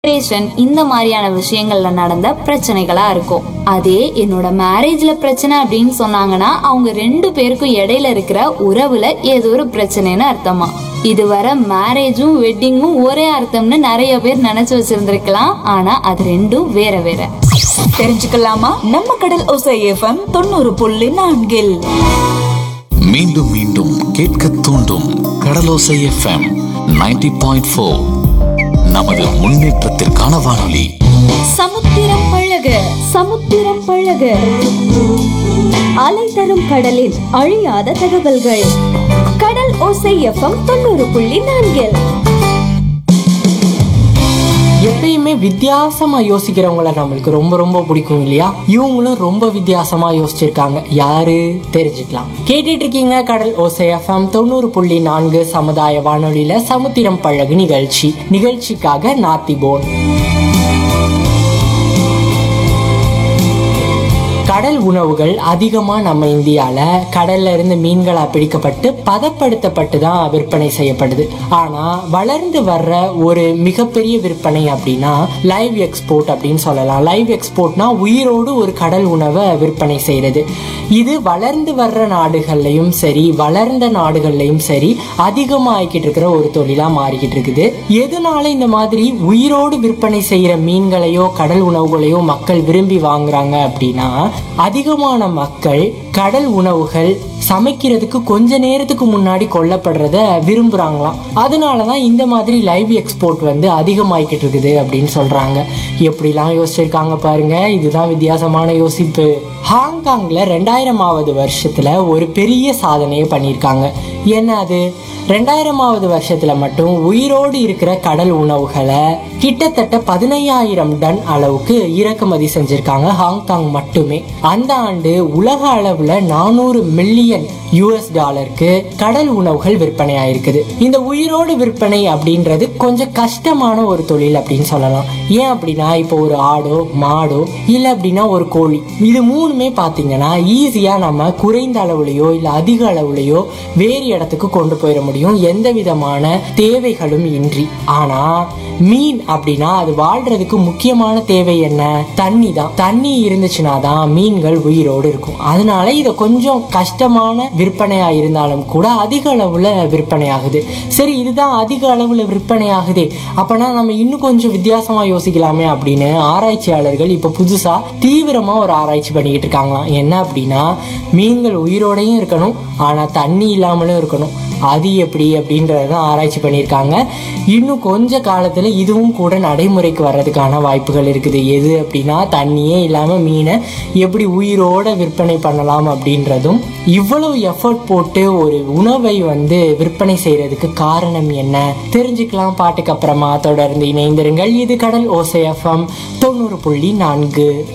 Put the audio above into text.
separation இந்த மாதிரியான விஷயங்கள்ல நடந்த பிரச்சனைகளா இருக்கும் அதே என்னோட மேரேஜ்ல பிரச்சனை அப்படின்னு சொன்னாங்கன்னா அவங்க ரெண்டு பேருக்கும் இடையில இருக்கிற உறவுல ஏதோ ஒரு பிரச்சனைன்னு அர்த்தமா இதுவரை மேரேஜும் வெட்டிங்கும் ஒரே அர்த்தம்னு நிறைய பேர் நினைச்சு வச்சிருந்திருக்கலாம் ஆனா அது ரெண்டும் வேற வேற தெரிஞ்சுக்கலாமா நம்ம கடல் ஓசை எஃப்எம் தொண்ணூறு புள்ளி நான்கில் மீண்டும் மீண்டும் கேட்க தூண்டும் கடலோசை எஃப்எம் 90.4 பாயிண்ட் ஃபோர் நமது முன்னேற்றத்திற்கான வானொலி சமுத்திரம் பழக சமுத்திரம் பழக அலை தரும் கடலில் அழியாத தகவல்கள் கடல் ஓசை எஃப்எம் தொண்ணூறு புள்ளி நான்கில் எப்பயுமே வித்தியாசமா யோசிக்கிறவங்கள நம்மளுக்கு ரொம்ப ரொம்ப பிடிக்கும் இல்லையா இவங்களும் ரொம்ப வித்தியாசமா யோசிச்சிருக்காங்க யாரு தெரிஞ்சுக்கலாம் கேட்டுட்டு இருக்கீங்க கடல் ஓசை எஃப்எம் தொண்ணூறு புள்ளி நான்கு சமுதாய வானொலியில சமுத்திரம் பழகு நிகழ்ச்சி நிகழ்ச்சிக்காக நாத்திபோன் கடல் உணவுகள் அதிகமா நம்ம இந்தியால கடல்ல இருந்து மீன்களா பிடிக்கப்பட்டு பதப்படுத்தப்பட்டு தான் விற்பனை செய்யப்படுது ஆனா வளர்ந்து வர்ற ஒரு மிகப்பெரிய விற்பனை அப்படின்னா லைவ் எக்ஸ்போர்ட் அப்படின்னு சொல்லலாம் லைவ் எக்ஸ்போர்ட்னா உயிரோடு ஒரு கடல் உணவை விற்பனை செய்யறது இது வளர்ந்து வர்ற நாடுகள்லயும் சரி வளர்ந்த நாடுகள்லயும் சரி அதிகமாகிக்கிட்டு இருக்கிற ஒரு தொழிலா மாறிக்கிட்டு இருக்குது எதனால இந்த மாதிரி உயிரோடு விற்பனை செய்யற மீன்களையோ கடல் உணவுகளையோ மக்கள் விரும்பி வாங்குறாங்க அப்படின்னா அதிகமான மக்கள் கடல் உணவுகள் சமைக்கிறதுக்கு கொஞ்ச நேரத்துக்கு முன்னாடி கொல்லப்படுறத விரும்புறாங்களாம் அதனாலதான் இந்த மாதிரி லைவ் எக்ஸ்போர்ட் வந்து அதிகமாயிக்கிட்டு இருக்குது அப்படின்னு சொல்றாங்க எப்படிலாம் யோசிச்சிருக்காங்க பாருங்க இதுதான் வித்தியாசமான யோசிப்பு ஹாங்காங்ல ரெண்டாயிரமாவது வருஷத்துல ஒரு பெரிய சாதனையை பண்ணியிருக்காங்க என்ன அது ரெண்டாயிரமாவது வருஷத்துல மட்டும் உயிரோடு இருக்கிற கடல் உணவுகளை கிட்டத்தட்ட பதினையாயிரம் டன் அளவுக்கு இறக்குமதி செஞ்சிருக்காங்க ஹாங்காங் மட்டுமே அந்த ஆண்டு உலக அளவுல நானூறு மில்லியன் யூஎஸ் டாலருக்கு கடல் உணவுகள் விற்பனை ஆயிருக்குது இந்த உயிரோடு விற்பனை அப்படின்றது கொஞ்சம் கஷ்டமான ஒரு தொழில் அப்படின்னு சொல்லலாம் ஏன் அப்படின்னா இப்போ ஒரு ஆடோ மாடோ இல்லை அப்படின்னா ஒரு கோழி இது மூணுமே பார்த்தீங்கன்னா ஈஸியா நம்ம குறைந்த அளவுலையோ இல்லை அதிக அளவுலையோ வேறு இடத்துக்கு கொண்டு போயிட முடியும் எந்த விதமான தேவைகளும் இன்றி ஆனா மீன் அப்படின்னா அது வாழ்றதுக்கு முக்கியமான தேவை என்ன தண்ணி தான் தண்ணி இருந்துச்சுன்னா தான் மீன்கள் உயிரோடு இருக்கும் அதனால இதை கொஞ்சம் கஷ்டமான விற்பனையா இருந்தாலும் கூட அதிக அளவுல விற்பனை ஆகுது சரி இதுதான் அதிக அளவுல விற்பனை ஆகுதே அப்பனா நம்ம இன்னும் கொஞ்சம் வித்தியாசமா யோசிக்கலாமே அப்படின்னு ஆராய்ச்சியாளர்கள் இப்ப புதுசா தீவிரமா ஒரு ஆராய்ச்சி பண்ணிக்கிட்டு இருக்காங்களாம் என்ன அப்படின்னா மீன்கள் உயிரோடையும் இருக்கணும் ஆனா தண்ணி இல்லாமலும் இருக்கணும் அது எப்படி அப்படின்றத ஆராய்ச்சி பண்ணியிருக்காங்க இன்னும் கொஞ்ச காலத்துல இதுவும் கூட நடைமுறைக்கு வர்றதுக்கான வாய்ப்புகள் இருக்குது எது அப்படின்னா தண்ணியே இல்லாம மீனை எப்படி உயிரோட விற்பனை பண்ணலாம் அப்படின்றதும் இவ்வளவு எஃபர்ட் போட்டு ஒரு உணவை வந்து விற்பனை செய்யறதுக்கு காரணம் என்ன தெரிஞ்சுக்கலாம் பாட்டுக்கு அப்புறமா தொடர்ந்து இணைந்திருங்கள் இது கடல் ஓசை எஃப்எம் தொண்ணூறு புள்ளி நான்கு